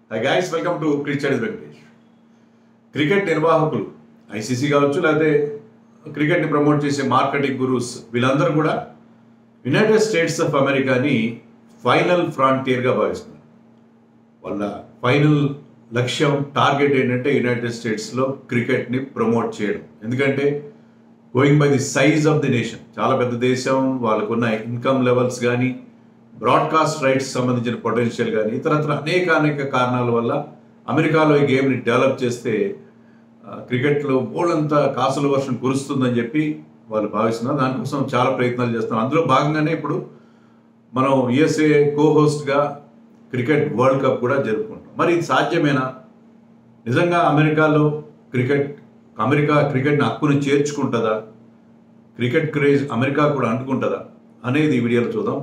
high guys welcome to cricket Venkatesh cricket నిర్వాహకులు ICC కావచ్చు లేకపోతే క్రికెట్ని ప్రమోట్ చేసే మార్కెటింగ్ గురూస్ వీళ్ళందరూ కూడా యునైటెడ్ స్టేట్స్ ఆఫ్ అమెరికాని ఫైనల్ ఫ్రాంటియర్గా భావిస్తున్నారు వాళ్ళ ఫైనల్ లక్ష్యం టార్గెట్ ఏంటంటే యునైటెడ్ స్టేట్స్లో క్రికెట్ని ప్రమోట్ చేయడం ఎందుకంటే going by the size of the nation చాలా పెద్ద దేశం వాళ్ళకున్న ఇన్కమ్ లెవెల్స్ కానీ బ్రాడ్కాస్ట్ రైట్స్ సంబంధించిన పొటెన్షియల్ కానీ ఇతరత్ర అనేక అనేక కారణాల వల్ల అమెరికాలో ఈ గేమ్ని డెవలప్ చేస్తే ఆ, క్రికెట్లో బోల్డంత కాసుల వర్షం కురుస్తుందని చెప్పి వాళ్ళు భావిస్తున్నారు దానికోసం చాలా ప్రయత్నాలు చేస్తున్నారు అందులో భాగంగానే ఇప్పుడు మనం యుఎస్ఏ కో హోస్ట్గా క్రికెట్ వరల్డ్ కప్ కూడా జరుపుకుంటాం మరి ఇది సాధ్యమేనా నిజంగా అమెరికాలో క్రికెట్ అమెరికా క్రికెట్ని హక్కును చేర్చుకుంటుందా క్రికెట్ క్రేజ్ అమెరికా కూడా అంటుకుంటుందా అనేది ఈ వీడియోలో చూద్దాం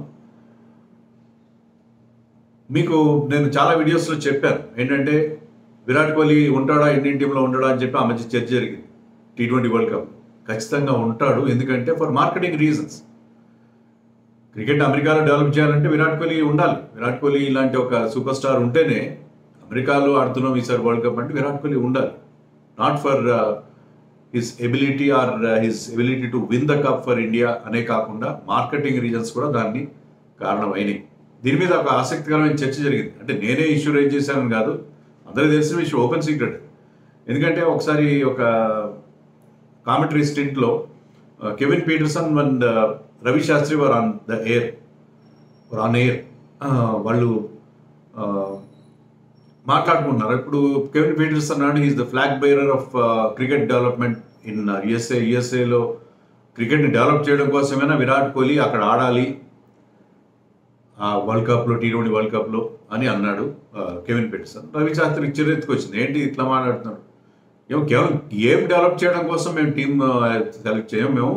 మీకు నేను చాలా వీడియోస్లో చెప్పాను ఏంటంటే విరాట్ కోహ్లీ ఉంటాడా ఇండియన్ టీంలో ఉంటాడా అని చెప్పి ఆ మధ్య చర్చ జరిగింది టీ ట్వంటీ వరల్డ్ కప్ ఖచ్చితంగా ఉంటాడు ఎందుకంటే ఫర్ మార్కెటింగ్ రీజన్స్ క్రికెట్ అమెరికాలో డెవలప్ చేయాలంటే విరాట్ కోహ్లీ ఉండాలి విరాట్ కోహ్లీ ఇలాంటి ఒక సూపర్ స్టార్ ఉంటేనే అమెరికాలో ఆడుతున్నాం ఈసారి వరల్డ్ కప్ అంటే విరాట్ కోహ్లీ ఉండాలి not for his ability or his ability to win the cup for India అనే కాకుండా మార్కెటింగ్ రీజన్స్ కూడా దాన్ని కారణమైనవి దీని మీద ఒక ఆసక్తికరమైన చర్చ జరిగింది అంటే నేనే ఇష్యూ రైజ్ చేశానని కాదు అందరికీ తెలిసిన విషయం ఓపెన్ సీక్రెట్ ఎందుకంటే ఒకసారి ఒక కామెంటరీ స్టింట్లో Kevin Pietersen and Ravi Shastri were on the air were on air వాళ్ళు uh, మాట్లాడుకుంటున్నారు ఇప్పుడు కెవిన్ పీటర్సన్ అన్నాడు is the flag bearer of cricket development in USA యుఎస్ఏలో క్రికెట్ని డెవలప్ చేయడం కోసమైనా విరాట్ కోహ్లీ అక్కడ ఆడాలి ఆ వరల్డ్ కప్లో టీ ట్వంటీ వరల్డ్ కప్లో అని అన్నాడు ఆ, కెవిన్ పీటర్సన్ రవి శాస్త్రికి చిరెత్తుకొచ్చింది ఏంటి ఇట్లా మాట్లాడుతున్నాడు ఏమో కేవలం గేమ్ డెవలప్ చేయడం కోసం మేము టీం సెలెక్ట్ చేయం మేము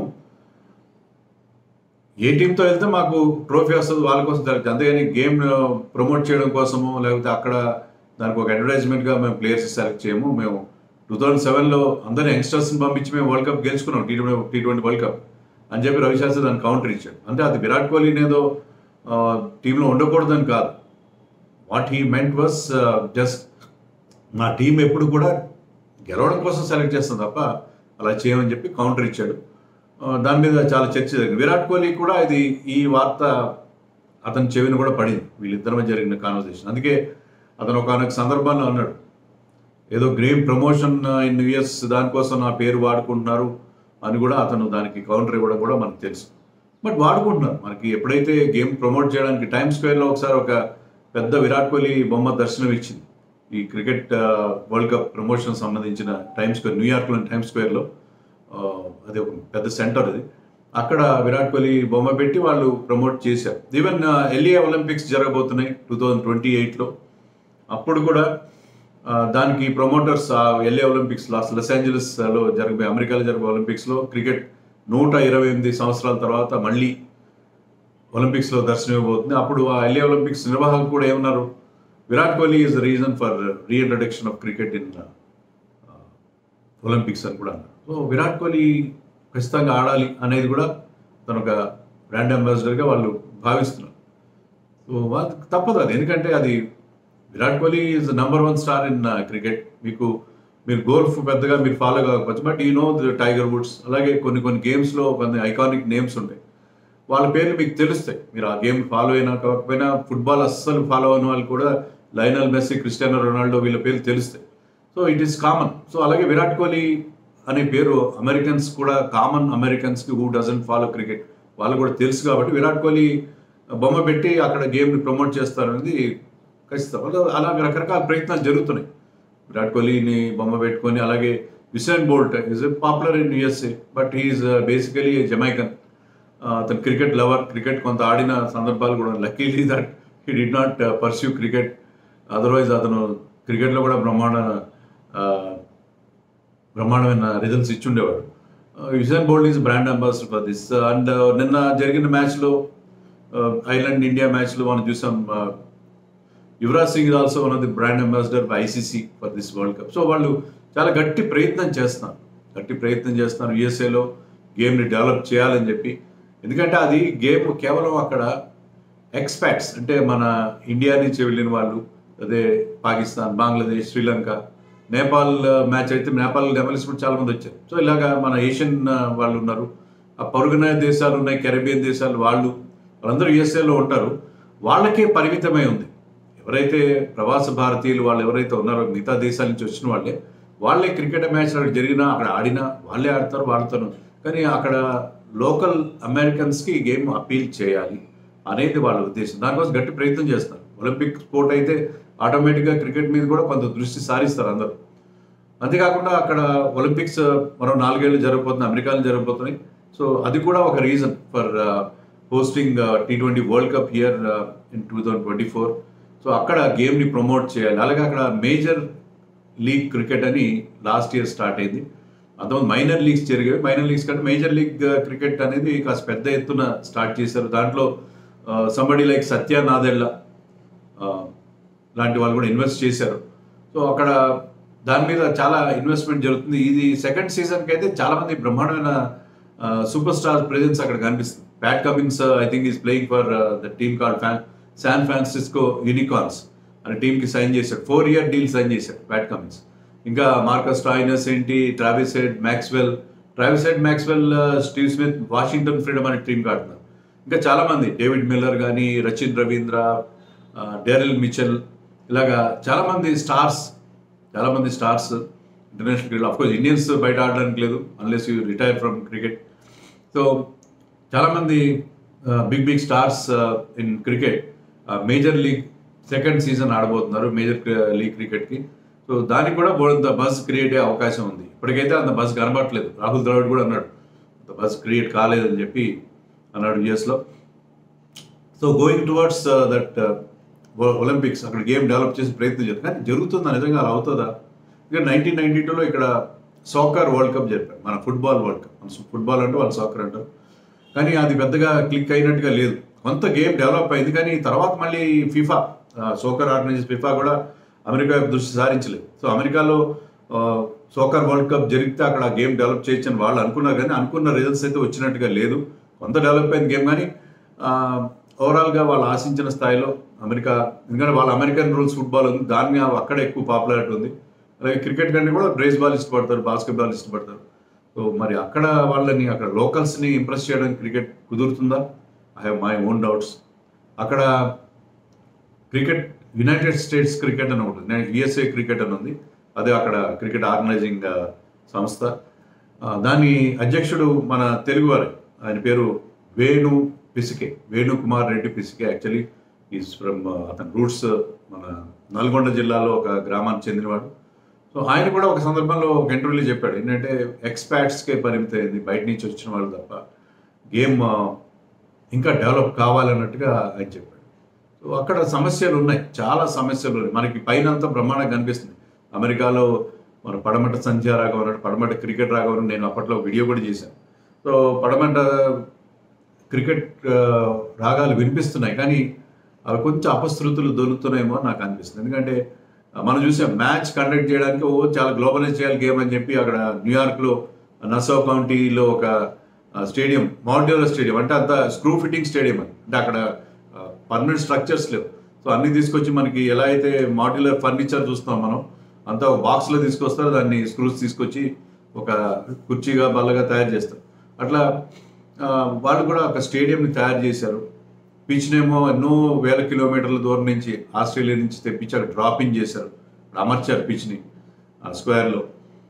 ఏ టీంతో వెళ్తే మాకు ట్రోఫీ వస్తుంది వాళ్ళ కోసం సెలెక్ట్ అంతేగాని గేమ్ ప్రమోట్ చేయడం కోసము లేకపోతే అక్కడ దానికి ఒక అడ్వర్టైజ్మెంట్గా మేము ప్లేయర్స్ సెలెక్ట్ చేయము మేము టూ థౌజండ్ సెవెన్లో అందరిని యంగ్స్టర్స్ని పంపించి మేము world cup గెలుచుకున్నాం T twenty tea twenty world cup అని చెప్పి రవిశాస్త్రి దాన్ని కౌంటర్ ఇచ్చాడు అంటే అది విరాట్ కోహ్లీని ఏదో టీంలో ఉండకూడదని కాదు what he meant was just నా టీం ఎప్పుడు కూడా గెలవడం కోసం సెలెక్ట్ చేస్తాం తప్ప అలా చేయమని చెప్పి కౌంటర్ ఇచ్చాడు ఆ, దాని మీద చాలా చర్చ జరిగింది విరాట్ కోహ్లీ కూడా ఇది ఈ వార్త అతని చెవిన కూడా పడింది వీళ్ళిద్దరి మధ్య జరిగిన కాన్వర్సేషన్ అందుకే అతను ఒక సందర్భంలో అన్నాడు ఏదో గేమ్ ప్రమోషన్ ఇన్ యుఎస్ దానికోసం నా పేరు వాడుకుంటున్నారు అని కూడా అతను దానికి కౌంటర్ ఇవ్వడం కూడా మనకు తెలుసు బట్ వాడుకుంటున్నారు మనకి ఎప్పుడైతే గేమ్ ప్రమోట్ చేయడానికి టైమ్ స్క్వేర్లో ఒకసారి ఒక పెద్ద విరాట్ కోహ్లీ బొమ్మ దర్శనం ఇచ్చింది ఈ క్రికెట్ వరల్డ్ కప్ ప్రమోషన్ సంబంధించిన టైమ్ స్క్వేర్ న్యూయార్క్లోని టైమ్ స్క్వేర్లో ఆ, అది ఒక పెద్ద సెంటర్ అది అక్కడ విరాట్ కోహ్లీ బొమ్మ పెట్టి వాళ్ళు ప్రమోట్ చేశారు ఈవెన్ ఎల్ఏ ఒలింపిక్స్ జరగబోతున్నాయి టూ థౌజండ్ ట్వంటీ ఎయిట్లో అప్పుడు కూడా ఆ, దానికి promoters LA Olympics Los Los ఏంజలస్లో జరిగే అమెరికాలో జరిగే ఒలింపిక్స్లో క్రికెట్ నూట ఇరవై ఎనిమిది సంవత్సరాల తర్వాత మళ్ళీ ఒలింపిక్స్లో దర్శనం ఇవ్వబోతుంది అప్పుడు ఆ ఎల్ఏ ఒలింపిక్స్ నిర్వాహకులు కూడా ఏమన్నారు Virat Kohli is the reason for reintroduction of cricket in Olympics అని కూడా అన్నారు సో విరాట్ కోహ్లీ ఖచ్చితంగా ఆడాలి అనేది కూడా తను ఒక బ్రాండ్ అంబాసిడర్గా వాళ్ళు భావిస్తున్నారు సో వాళ్ళకి తప్పదు అది ఎందుకంటే అది Virat Kohli is number one star in cricket మీకు మీరు గోల్ఫ్ పెద్దగా మీరు ఫాలో కాకపోవచ్చు బట్ ఈ నో టైగర్ వుడ్స్ అలాగే కొన్ని కొన్ని గేమ్స్లో కొన్ని ఐకానిక్ నేమ్స్ ఉంటాయి వాళ్ళ పేర్లు మీకు తెలుస్తాయి మీరు ఆ గేమ్ ఫాలో అయినా కాకపోయినా ఫుట్బాల్ అస్సలు ఫాలో అయిన వాళ్ళు కూడా లైనల్ మెస్సీ క్రిస్టియానో రొనాల్డో వీళ్ళ పేర్లు తెలుస్తాయి so it is common so అలాగే విరాట్ కోహ్లీ అనే పేరు అమెరికన్స్ కూడా కామన్ అమెరికన్స్కి హూ డజంట్ ఫాలో క్రికెట్ వాళ్ళు కూడా తెలుసు కాబట్టి విరాట్ కోహ్లీ బొమ్మ పెట్టి అక్కడ గేమ్ని ప్రమోట్ చేస్తారనేది ఖచ్చితం అలా- అలాగే రకరకాల ప్రయత్నాలు జరుగుతున్నాయి విరాట్ కోహ్లీని బొమ్మ పెట్టుకొని అలాగే Usain Bolt is popular in USA but he is basically Jamaican అతను క్రికెట్ లవర్ క్రికెట్ కొంత ఆడిన సందర్భాలు కూడా luckily that he did not pursue cricket otherwise అతను క్రికెట్లో కూడా బ్రహ్మాండ ఆ, బ్రహ్మాండమైన రిజల్ట్స్ ఇచ్చుండేవాడు విజయన్ Bolt is brand ambassador for this and నిన్న జరిగిన మ్యాచ్లో ఐర్లాండ్ ఇండియా మ్యాచ్లో మనం చూసాం ఆ, Yuvraj Singh also one of the brand ambassador by ICC for this world cup so వాళ్ళు చాలా గట్టి ప్రయత్నం చేస్తున్నారు గట్టి ప్రయత్నం చేస్తున్నారు యుఎస్ఏలో గేమ్ని డెవలప్ చేయాలని చెప్పి ఎందుకంటే అది గేమ్ కేవలం అక్కడ ఎక్స్పాట్స్ అంటే మన ఇండియా నుంచి వెళ్ళిన వాళ్ళు అదే పాకిస్తాన్ బంగ్లాదేశ్ శ్రీలంక నేపాల్ మ్యాచ్ అయితే నేపాల్ డెమలిస్ కూడా చాలా మంది వచ్చారు సో ఇలాగా మన ఏషియన్ వాళ్ళు ఉన్నారు ఆ పొరుగున దేశాలు ఉన్నాయి కెరబియన్ దేశాలు వాళ్ళు వాళ్ళందరూ యుఎస్ఏలో ఉంటారు వాళ్ళకే పరిమితమై ఉంది ఎవరైతే ప్రవాస భారతీయులు వాళ్ళు ఎవరైతే ఉన్నారో మిగతా దేశాల నుంచి వచ్చిన వాళ్ళే వాళ్ళే క్రికెట్ మ్యాచ్ అక్కడ జరిగినా అక్కడ ఆడినా వాళ్ళే ఆడతారు వాళ్ళతోనూ కానీ అక్కడ లోకల్ అమెరికన్స్కి ఈ గేమ్ అపీల్ చేయాలి అనేది వాళ్ళ ఉద్దేశం దానికోసం గట్టి ప్రయత్నం చేస్తారు ఒలింపిక్ స్పోర్ట్ అయితే ఆటోమేటిక్గా క్రికెట్ మీద కూడా కొంత దృష్టి సారిస్తారు అందరూ అంతేకాకుండా అక్కడ ఒలింపిక్స్ మరో నాలుగేళ్ళు జరగబోతుంది అమెరికాలో జరగబోతున్నాయి సో అది కూడా ఒక reason for hosting T twenty world cup here in two thousand twenty four so అక్కడ గేమ్ని ప్రమోట్ చేయాలి అలాగే అక్కడ మేజర్ లీగ్ క్రికెట్ అని లాస్ట్ ఇయర్ స్టార్ట్ అయింది అంతకుముందు మైనర్ లీగ్స్ జరిగేవి మైనర్ లీగ్స్ కంటే మేజర్ లీగ్ క్రికెట్ అనేది కాస్త పెద్ద ఎత్తున స్టార్ట్ చేశారు దాంట్లో సంబడి లైక్ సత్య నాదెళ్ళ లాంటి వాళ్ళు కూడా ఇన్వెస్ట్ చేశారు సో అక్కడ దాని మీద చాలా ఇన్వెస్ట్మెంట్ జరుగుతుంది ఇది సెకండ్ సీజన్కి అయితే చాలా మంది బ్రహ్మాండమైన సూపర్ స్టార్ ప్రెజెన్స్ అక్కడ కనిపిస్తుంది Pat Cummins I think is playing for the team called ఫ్యాన్ శాన్ ఫ్రాన్సిస్కో యూనికార్న్స్ అనే టీంకి సైన్ చేశాడు ఫోర్ ఇయర్ డీల్ సైన్ చేశాడు ప్యాట్ కమిన్స్ ఇంకా మార్కస్ ట్రాయినస్ ఏంటి Travis Head Maxwell Travis Head Maxwell Steve Smith Washington Freedom అనే టీంకి ఆడుతున్నారు ఇంకా చాలా మంది డేవిడ్ మిల్లర్ కానీ రచిన్ రవీంద్ర డెరిల్ మిచెల్ ఇలాగా చాలా మంది స్టార్స్ చాలా మంది stars international cricket of course Indians బయట ఆడడానికి లేదు unless you retire from cricket so చాలామంది big big stars in cricket major league second season ఆడబోతున్నారు మేజర్ లీగ్ క్రికెట్కి సో దానికి కూడా బోడంత బజ్ క్రియేట్ అయ్యే అవకాశం ఉంది ఇప్పటికైతే అంత బజ్ కనబడట్లేదు రాహుల్ ద్రావిడ్ కూడా అన్నాడు అంత బజ్ క్రియేట్ కాలేదని చెప్పి అన్నాడు యుఎస్లో so going towards that Olympics అక్కడ గేమ్ డెవలప్ చేసి ప్రయత్నం చేస్తారు కానీ జరుగుతుందా నిజంగా అలా అవుతుందా ఇక నైన్టీన్ నైన్టీ టూలో ఇక్కడ సాకర్ వరల్డ్ కప్ జరిపారు మన ఫుట్బాల్ వరల్డ్ కప్ మన ఫుట్బాల్ అంటే వాళ్ళు సాకర్ అంటారు కానీ అది పెద్దగా క్లిక్ అయినట్టుగా లేదు కొంత గేమ్ డెవలప్ అయింది కానీ తర్వాత మళ్ళీ ఫిఫా సోకర్ ఆర్గనైజ్ ఫిఫా కూడా అమెరికా వైపు దృష్టి సారించలేదు సో అమెరికాలో సోకర్ వరల్డ్ కప్ జరిగితే అక్కడ గేమ్ డెవలప్ చేయొచ్చని వాళ్ళు అనుకున్నారు కానీ అనుకున్న రిజల్ట్స్ అయితే వచ్చినట్టుగా లేదు కొంత డెవలప్ అయింది గేమ్ కానీ ఓవరాల్గా వాళ్ళు ఆశించిన స్థాయిలో అమెరికా ఎందుకంటే వాళ్ళ అమెరికన్ రూల్స్ ఫుట్బాల్ ఉంది దాన్ని అక్కడ ఎక్కువ పాపులారిటీ ఉంది అలాగే క్రికెట్ కంటే కూడా బేస్ బాల్ ఇష్టపడతారు బాస్కెట్బాల్ ఇష్టపడతారు సో మరి అక్కడ వాళ్ళని అక్కడ లోకల్స్ని ఇంప్రెస్ చేయడానికి క్రికెట్ కుదురుతుందా I have my own doubts అక్కడ క్రికెట్ యునైటెడ్ స్టేట్స్ క్రికెట్ అని ఉంటుంది యుఎస్ఏ క్రికెట్ అని ఉంది అదే అక్కడ క్రికెట్ ఆర్గనైజింగ్ సంస్థ దాని అధ్యక్షుడు మన తెలుగువారి ఆయన పేరు Venu Pisike Venu Kumar Reddy Pisike actually is from అతని రూట్స్ మన నల్గొండ జిల్లాలో ఒక గ్రామానికి చెందినవాడు సో ఆయన కూడా ఒక సందర్భంలో ఒక ఇంటర్వ్యూలో చెప్పాడు ఏంటంటే ఎక్స్పాట్స్కే పరిమితమైంది బయట నుంచి వచ్చిన వాళ్ళు తప్ప గేమ్ ఇంకా డెవలప్ కావాలన్నట్టుగా ఆయన చెప్పాడు సో అక్కడ సమస్యలు ఉన్నాయి చాలా సమస్యలు ఉన్నాయి మనకి పైన అంతా బ్రహ్మాండంగా కనిపిస్తుంది అమెరికాలో మన పడమట సంధ్య రాఘవన్ అన్నట్టు పడమట క్రికెట్ రాఘవన్ నేను అప్పట్లో వీడియో కూడా చేశాను సో పడమట క్రికెట్ రాగాలు వినిపిస్తున్నాయి కానీ అవి కొంచెం అపశృతులు దొరుకుతున్నాయేమో నాకు అనిపిస్తుంది ఎందుకంటే మనం చూసాం మ్యాచ్ కండక్ట్ చేయడానికి ఓ చాలా గ్లోబలైజ్ చేయాలి గేమ్ అని చెప్పి అక్కడ న్యూయార్క్లో నసో కౌంటీలో ఒక స్టేడియం మాడ్యులర్ స్టేడియం అంటే అంత స్క్రూ ఫిట్టింగ్ స్టేడియం అని అంటే అక్కడ పర్మనెంట్ స్ట్రక్చర్స్ లేవు సో అన్ని తీసుకొచ్చి మనకి ఎలా అయితే మాడ్యులర్ ఫర్నిచర్ చూస్తాం మనం అంతా ఒక బాక్స్లో తీసుకొస్తారు దాన్ని స్క్రూస్ తీసుకొచ్చి ఒక కుర్చీగా బల్లగా తయారు చేస్తారు అట్లా వాళ్ళు కూడా ఒక స్టేడియంని తయారు చేశారు పిచ్నేమో ఎన్నో వేల కిలోమీటర్ల దూరం నుంచి ఆస్ట్రేలియా నుంచి తెప్పించి అక్కడ డ్రాపింగ్ చేశారు అమర్చారు పిచ్ని ఆ స్క్వేర్లో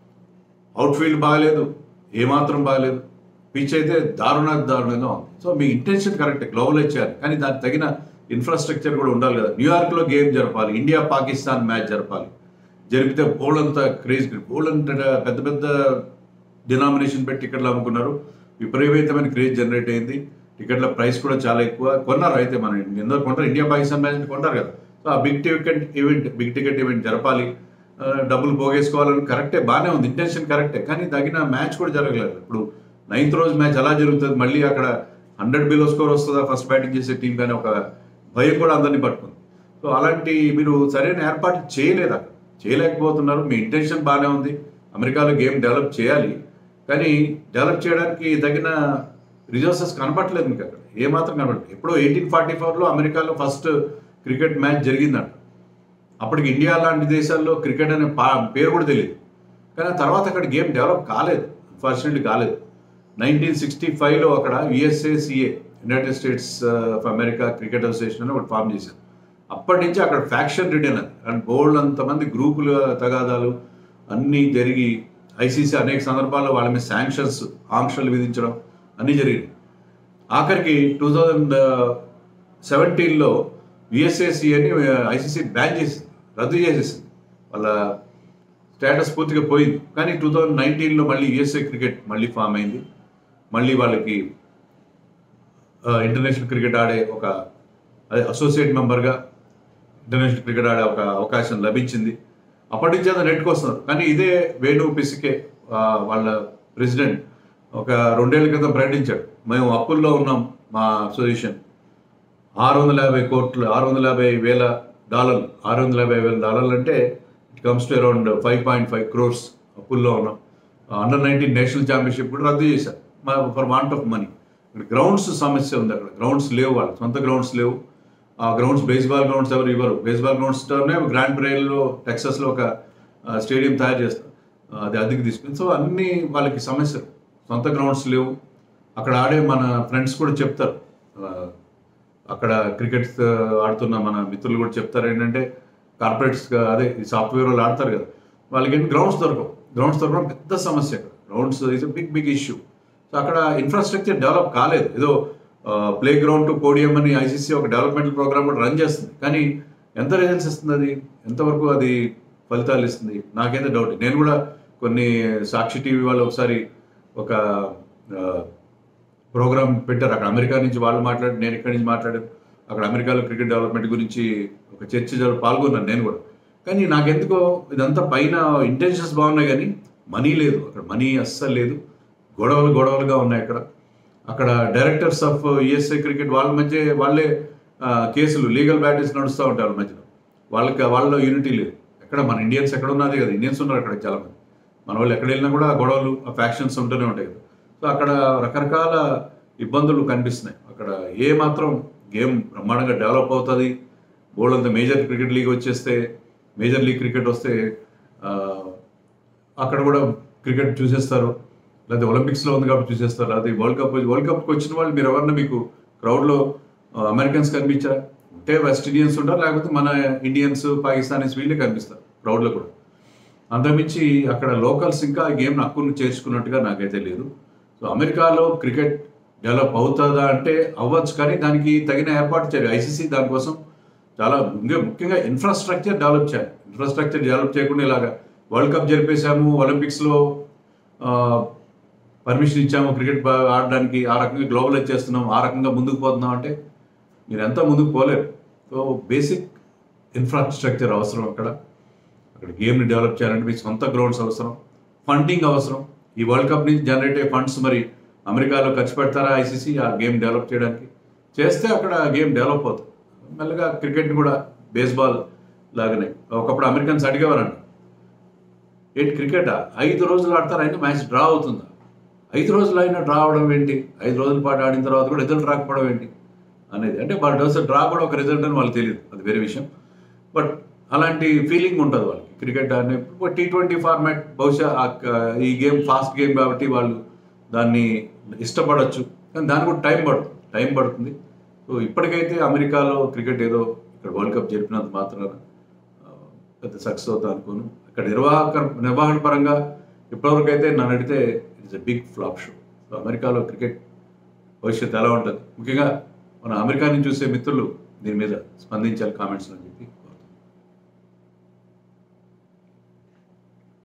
అవుట్ఫీల్డ్ బాగలేదు ఏమాత్రం బాగలేదు పిచ్ అయితే దారుణ దారుణంగా ఉంది సో మీ ఇంటెన్షన్ కరెక్ట్ గ్లోబలైజ్ చేయాలి కానీ దానికి తగిన ఇన్ఫ్రాస్ట్రక్చర్ కూడా ఉండాలి కదా న్యూయార్క్లో గేమ్ జరపాలి ఇండియా పాకిస్తాన్ మ్యాచ్ జరపాలి జరిపితే బోల్ అంతా క్రేజ్ బోల్ అంటే పెద్ద పెద్ద డినామినేషన్ పెట్టి టికెట్లు అమ్ముకున్నారు విపరీతమైన క్రేజ్ జనరేట్ అయింది టికెట్ల ప్రైస్ కూడా చాలా ఎక్కువ కొన్నారు అయితే మన ఎందరో కొంటారు ఇండియా పాకిస్తాన్ మ్యాచ్ కొంటారు కదా సో ఆ big ticket event big ticket event జరపాలి డబ్బులు పోగేసుకోవాలని కరెక్టే బాగానే ఉంది ఇంటెన్షన్ కరెక్టే కానీ తగిన మ్యాచ్ కూడా జరగలేదు ఇప్పుడు నైన్త్ రోజు మ్యాచ్ ఎలా జరుగుతుంది మళ్ళీ అక్కడ హండ్రెడ్ బిలో స్కోర్ వస్తుందా ఫస్ట్ బ్యాటింగ్ చేసే టీం కానీ ఒక భయం కూడా అందరినీ పట్టుకుంది సో అలాంటి మీరు సరైన ఏర్పాట్లు చేయలేదు అక్కడ చేయలేకపోతున్నారు మీ ఇంటెన్షన్ బాగానే ఉంది అమెరికాలో గేమ్ డెవలప్ చేయాలి కానీ డెవలప్ చేయడానికి తగిన రిజోర్సెస్ కనపట్లేదు మీకు అక్కడ ఏమాత్రం కనపడలేదు ఎప్పుడో ఎయిటీన్ ఫార్టీ ఫోర్లో అమెరికాలో ఫస్ట్ క్రికెట్ మ్యాచ్ జరిగిందంట అప్పటికి ఇండియా లాంటి దేశాల్లో క్రికెట్ అనే పా పేరు కూడా తెలియదు కానీ ఆ తర్వాత అక్కడ గేమ్ డెవలప్ కాలేదు అన్ఫార్చునేట్లీ కాలేదు నైన్టీన్ సిక్స్టీ ఫైవ్లో అక్కడ USACA United States of America Cricket Association అని ఒకటి ఫామ్ చేశారు అప్పటి నుంచి అక్కడ ఫ్యాక్షన్ రిటర్న్ అది అండ్ బోల్డ్ అంతమంది గ్రూపుల తగాదాలు అన్నీ జరిగి ఐసీసీ అనేక సందర్భాల్లో వాళ్ళ మీద శాంక్షన్స్ ఆంక్షలు విధించడం అన్నీ జరిగినాయి ఆఖరికి టూ థౌజండ్ సెవెంటీన్లో యుఎస్ఏసి అని ఐసీసీ బ్యాన్ చేసింది రద్దు చేసేసింది వాళ్ళ స్టేటస్ పూర్తిగా పోయింది కానీ టూ థౌజండ్ నైన్టీన్లో మళ్ళీ యుఎస్ఏ క్రికెట్ మళ్ళీ ఫామ్ అయింది మళ్ళీ వాళ్ళకి ఇంటర్నేషనల్ క్రికెట్ ఆడే ఒక అదే అసోసియేట్ మెంబర్గా ఇంటర్నేషనల్ క్రికెట్ ఆడే ఒక అవకాశం లభించింది అప్పటి నుంచి అది నెట్కి వస్తున్నారు కానీ ఇదే వేణు పిసికే ఆ, వాళ్ళ ప్రెసిడెంట్ ఒక రెండేళ్ల క్రితం ప్రకటించాడు మేము అప్పుల్లో ఉన్నాం మా అసోసియేషన్ ఆరు వందల యాభై కోట్లు ఆరు వందల యాభై వేల డాలర్లు ఆరు వందల యాభై వేల డాలర్లు అంటే it comes to around five point five crores అప్పుల్లో ఉన్నాం అండర్ నైన్టీన్ నేషనల్ ఛాంపియన్షిప్ కూడా రద్దు చేశారు ఫర్ వాంట్ ఆఫ్ మనీ ఇక్కడ గ్రౌండ్స్ సమస్య ఉంది అక్కడ గ్రౌండ్స్ లేవు వాళ్ళు సొంత గ్రౌండ్స్ లేవు ఆ గ్రౌండ్స్ బేస్బాల్ గ్రౌండ్స్ ఎవరు ఇవ్వరు బేస్బాల్ గ్రౌండ్స్తోనే గ్రాండ్ ప్రేల్లో టెక్సస్లో ఒక స్టేడియం తయారు చేస్తారు ఆ, అది అద్దెకి తీసుకుని సో అన్ని వాళ్ళకి సమస్యలు సొంత గ్రౌండ్స్ లేవు అక్కడ ఆడే మన ఫ్రెండ్స్ కూడా చెప్తారు ఆ, అక్కడ క్రికెట్ ఆడుతున్న మన మిత్రులు కూడా చెప్తారు ఏంటంటే కార్పొరేట్స్ అదే ఈ సాఫ్ట్వేర్ వాళ్ళు ఆడతారు కదా వాళ్ళకి ఏంటి గ్రౌండ్స్ దొరకవు గ్రౌండ్స్ దొరకడం పెద్ద సమస్య అక్కడ grounds is big big issue so అక్కడ ఇన్ఫ్రాస్ట్రక్చర్ డెవలప్ కాలేదు ఏదో ప్లే గ్రౌండ్ టు పోడియం అని ఐసీసీ ఒక డెవలప్మెంటల్ ప్రోగ్రామ్ కూడా రన్ చేస్తుంది కానీ ఎంత రిజల్ట్స్ ఇస్తుంది అది ఎంతవరకు అది ఫలితాలు ఇస్తుంది నాకైతే డౌట్ నేను కూడా కొన్ని సాక్షి టీవీ వాళ్ళు ఒకసారి ఒక ప్రోగ్రామ్ పెట్టారు అక్కడ అమెరికా నుంచి వాళ్ళు మాట్లాడి నేను ఇక్కడి నుంచి మాట్లాడాను అక్కడ అమెరికాలో క్రికెట్ డెవలప్మెంట్ గురించి ఒక చర్చ జరు- పాల్గొన్నాను నేను కూడా కానీ నాకెందుకో ఇదంతా పైన ఇంటెన్షన్స్ బాగున్నాయి కానీ మనీ లేదు అక్కడ మనీ అస్సలు లేదు గొడవలు గొడవలుగా ఉన్నాయి అక్కడ అక్కడ డైరెక్టర్స్ ఆఫ్ యుఎస్ఏ క్రికెట్ వాళ్ళ మధ్య వాళ్ళే ఆ, కేసులు లీగల్ బ్యాటిల్స్ నడుస్తూ ఉంటారు వాళ్ళ మధ్యలో వాళ్ళకి వాళ్ళలో యూనిటీ లేదు ఎక్కడ మన ఇండియన్స్ ఎక్కడ ఉన్నది కదా ఇండియన్స్ ఉన్నారు అక్కడ చాలా మంది మన వాళ్ళు ఎక్కడ వెళ్ళినా కూడా ఆ గొడవలు ఆ ఫ్యాక్షన్స్ ఉంటూనే ఉంటాయి కదా సో అక్కడ రకరకాల ఇబ్బందులు కనిపిస్తున్నాయి అక్కడ ఏ మాత్రం గేమ్ బ్రహ్మాండంగా డెవలప్ అవుతుంది బోల్డ్ అంత మేజర్ క్రికెట్ లీగ్ వచ్చేస్తే మేజర్ లీగ్ క్రికెట్ వస్తే ఆ, అక్కడ కూడా క్రికెట్ చూసేస్తారు లేకపోతే ఒలింపిక్స్లో ఉంది కాబట్టి చూసేస్తారు లేకపోతే వరల్డ్ కప్ వరల్డ్ కప్కి వచ్చిన వాళ్ళు మీరు ఎవరన్నా మీకు క్రౌడ్లో అమెరికన్స్ కనిపించారా అంటే వెస్ట్ ఇండియన్స్ ఉంటారు లేకపోతే మన ఇండియన్స్ పాకిస్తానీస్ వీళ్ళే కనిపిస్తారు క్రౌడ్లో కూడా అంతమించి అక్కడ లోకల్స్ ఇంకా ఈ గేమ్ హక్కును చేర్చుకున్నట్టుగా నాకైతే లేదు సో అమెరికాలో క్రికెట్ డెవలప్ అవుతుందా అంటే అవ్వచ్చు కానీ దానికి తగిన ఏర్పాటు చేయాలి ఐసీసీ దానికోసం చాలా ముఖ్య- ముఖ్యంగా ఇన్ఫ్రాస్ట్రక్చర్ డెవలప్ చేయాలి ఇన్ఫ్రాస్ట్రక్చర్ డెవలప్ చేయకుండా ఇలాగా వరల్డ్ కప్ జరిపేశాము ఒలింపిక్స్లో పర్మిషన్ ఇచ్చాము క్రికెట్ బా- ఆడడానికి ఆ రకంగా గ్లోబలైజ్ చేస్తున్నాం ఆ రకంగా ముందుకు పోతున్నాం అంటే మీరు ఎంత ముందుకు పోలేరు సో బేసిక్ ఇన్ఫ్రాస్ట్రక్చర్ అవసరం అక్కడ అక్కడ గేమ్ని డెవలప్ చేయాలంటే మీకు సొంత గ్రౌండ్స్ అవసరం ఫండింగ్ అవసరం ఈ వరల్డ్ కప్ నుంచి జనరేట్ అయ్యే ఫండ్స్ మరి అమెరికాలో ఖర్చు పెడతారా ఐసీసీ ఆ గేమ్ డెవలప్ చేయడానికి చేస్తే అక్కడ గేమ్ డెవలప్ అవుతుంది మెల్లగా క్రికెట్ని కూడా బేస్బాల్ లాగానే ఒకప్పుడు అమెరికన్స్ అడిగేవారంట ఏంటి క్రికెటా ఐదు రోజులు ఆడతారు అయినా మ్యాచ్ డ్రా అవుతుందా ఐదు రోజులు అయినా డ్రా అవడం ఏంటి ఐదు రోజుల పాటు ఆడిన తర్వాత కూడా రిజల్ట్ రాకపోవడం ఏంటి అనేది అంటే వాళ్ళ డోస్ డ్రా కూడా ఒక రిజల్ట్ అని వాళ్ళకి తెలియదు అది వేరే విషయం బట్ అలాంటి ఫీలింగ్ ఉంటుంది వాళ్ళకి క్రికెట్ అనే టీ ట్వంటీ ఫార్మాట్ బహుశా ఆ క- ఈ గేమ్ ఫాస్ట్ గేమ్ కాబట్టి వాళ్ళు దాన్ని ఇష్టపడవచ్చు కానీ దానికి కూడా టైం పడుతుంది టైం పడుతుంది సో ఇప్పటికైతే అమెరికాలో క్రికెట్ ఏదో ఇక్కడ వరల్డ్ కప్ జరిపినంత మాత్రాన ఆ, పెద్ద సక్సెస్ అవుతా అనుకోను అక్కడ నిర్వాహక నిర్వహణ పరంగా ఇప్పటివరకు అయితే నన్ను అడిగితే it's a big flop show so అమెరికాలో క్రికెట్ భవిష్యత్తు ఎలా ఉంటుంది ముఖ్యంగా మన అమెరికా నుంచి చూసే మిత్రులు దీని మీద స్పందించాలి కామెంట్స్ అని చెప్పి